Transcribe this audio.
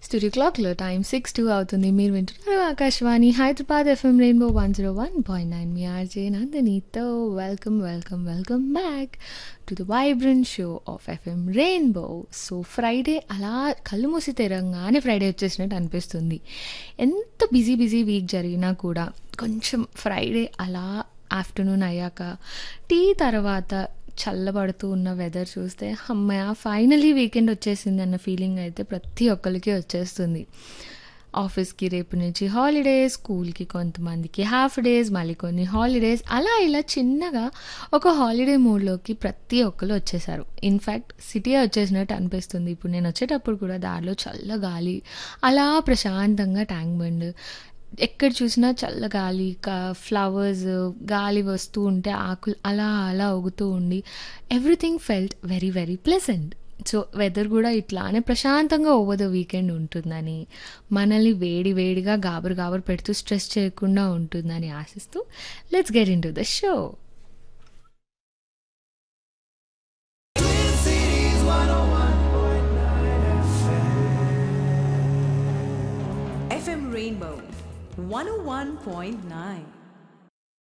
Studio క్లాక్లో time six two అవుతుంది మీరు వింటున్నారు Akashvani Hyderabad FM rainbow one zero one point nine మీ ఆర్జే నందినితో welcome welcome welcome back to the vibrant show of FM rainbow so Friday అలా కళ్ళు మూసి తెరంగానే Friday వచ్చేసినట్టు అనిపిస్తుంది ఎంత బిజీ బిజీ వీక్ జరిగినా కూడా కొంచెం ఫ్రైడే అలా ఆఫ్టర్నూన్ అయ్యాక టీ తర్వాత చల్లబడుతూ ఉన్న వెదర్ చూస్తే అమ్మయ్య ఫైనలీ వీకెండ్ వచ్చేసింది అన్న ఫీలింగ్ అయితే ప్రతి ఒక్కరికి వచ్చేస్తుంది ఆఫీస్కి రేపు నుంచి హాలిడేస్ స్కూల్కి కొంతమందికి హాఫ్ డేస్ మళ్ళీ కొన్ని హాలిడేస్ అలా ఇలా చిన్నగా ఒక హాలిడే మూడ్లోకి ప్రతి ఒక్కరు వచ్చేసారు ఇన్ఫ్యాక్ట్ సిటీ వచ్చేసినట్టు అనిపిస్తుంది ఇప్పుడు నేను వచ్చేటప్పుడు కూడా దారిలో చల్ల గాలి అలా ప్రశాంతంగా ట్యాంక్ బండ్ ఎక్కడ చూసినా చల్ల గాలి ఫ్లవర్స్ గాలి వస్తూ ఉంటే ఆకులు అలా అలా ఊగుతూ ఉండి everything felt very very pleasant so weather కూడా ఇట్లానే ప్రశాంతంగా ఓవర్ ద వీకెండ్ ఉంటుందని మనల్ని వేడి వేడిగా గాబరు గాబరు పెడుతూ స్ట్రెస్ చేయకుండా ఉంటుందని ఆశిస్తూ let's get into the show FM Rainbow 101.9.